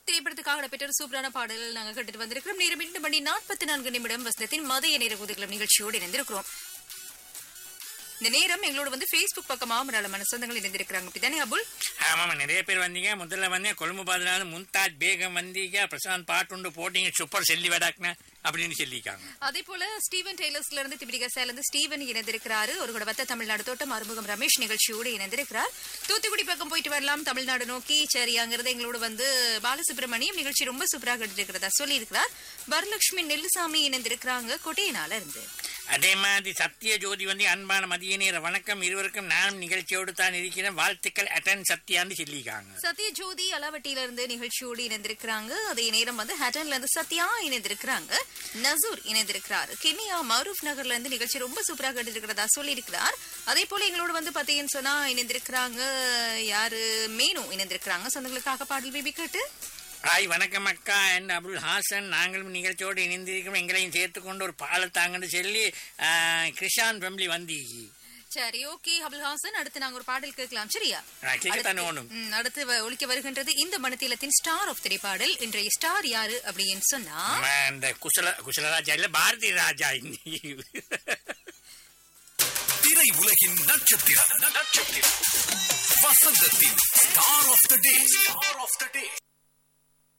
திரைப்படத்துக்காக பெற்ற ஒரு சூப்பரான பாடல் நாங்க கேட்டுட்டு வந்திருக்கிறோம் நேரம் இரண்டு மணி நாற்பத்தி நான்கு நிமிடம் வசனத்தின் மதிய நேர குதிகளும் நிகழ்ச்சியோடு இணைந்திருக்கிறோம் இந்த நேரம் எங்களோட வந்து Facebook பக்கமாக ஏராளமான சொந்தங்கள் இணைந்திருக்கிறாங்க அப்படிதானே அபுல் ஆமாம் நிறைய பேர் வந்தீங்க முதல்ல வந்து கொழும்பு பதினாலு மும்தாஜ் பேகம் வந்தீங்க பிரசாந்த் பாட்டுண்டு போட்டீங்க சூப்பர் செல்லி வேடாக்குன அப்படின்னு சொல்லியிருக்காங்க அதே போல ஸ்டீவன் டெய்லர்ஸ்ல இருந்து திபிடிகசால இருந்து ஸ்டீவன் இணைந்திருக்கிறாரு ஒரு கூட வத்த தமிழ்நாடு தோட்டம் அறுமுகம் ரமேஷ் நிகழ்ச்சியோடு இணைந்திருக்கிறார் தூத்துக்குடி பக்கம் போயிட்டு வரலாம் தமிழ்நாடு நோக்கி சரி அங்கிருந்து எங்களோட வந்து பாலசுப்ரமணியம் நிகழ்ச்சி ரொம்ப சூப்பராக இருக்கிறதா சொல்லி இருக்கிறார் வரலட்சுமி நெல்லுசாமி இணைந்திருக்கிறாங்க கொட்டையினால இருந்து அதே மாதிரி சத்திய ஜோதி வந்து அன்பான மதிய நேர வணக்கம் இருவருக்கும் நானும் நிகழ்ச்சியோடு தான் இருக்கிறேன் வாழ்த்துக்கள் அட்டன் சத்யான்னு சொல்லியிருக்காங்க சத்ய ஜோதி அலாவட்டியில இருந்து நிகழ்ச்சியோடு இணைந்திருக்கிறாங்க அதே நேரம் வந்து ஹட்டன்ல இருந்து சத்யா இணைந்திருக்கிறாங்க நசூர் இணைந்திருக்கிறார் கெனியா மரூப் நகர்ல இருந்து நிகழ்ச்சி ரொம்ப சூப்பராக இருக்கிறதா சொல்லியிருக்கிறார் அதே போல எங்களோட வந்து பாத்தீங்கன்னு சொன்னா இணைந்திருக்கிறாங்க யாரு மேனு இணைந்திருக்கிறாங்க சொந்தங்களுக்காக பாடல் பேபி கேட்டு ஹாய் வணக்கம் அக்கா என் அபுல் ஹாசன் நாங்களும் நிகழ்ச்சியோடு இணைந்திருக்கிறோம் எங்களையும் சேர்த்துக்கொண்டு ஒரு பாலத்தாங்கன்னு சொல்லி ஆ, கிருஷான் ஃபேமிலி வந்தீங்க சரி ஓகே அபுல் ஹாசன் அடுத்து நாங்க ஒரு பாடல் கேட்கலாம் சரியா நான் கேட்கத்தானே வேணும் ம், அடுத்து வ- ஒலிக்க வருகின்றது இந்த மனத்திலத்தின் ஸ்டார் ஆஃப் திரைப்பாடல் இன்றைய ஸ்டார் யாரு அப்படின்னு சொன்னா ஆமா, இந்த குசல குசலராஜா இல்ல பாரதி ராஜா இன்னைக்கு திரை உலகின் நட்சத்திரம் நட்சத்திரம் வசந்தத்தின் star of the day star of the day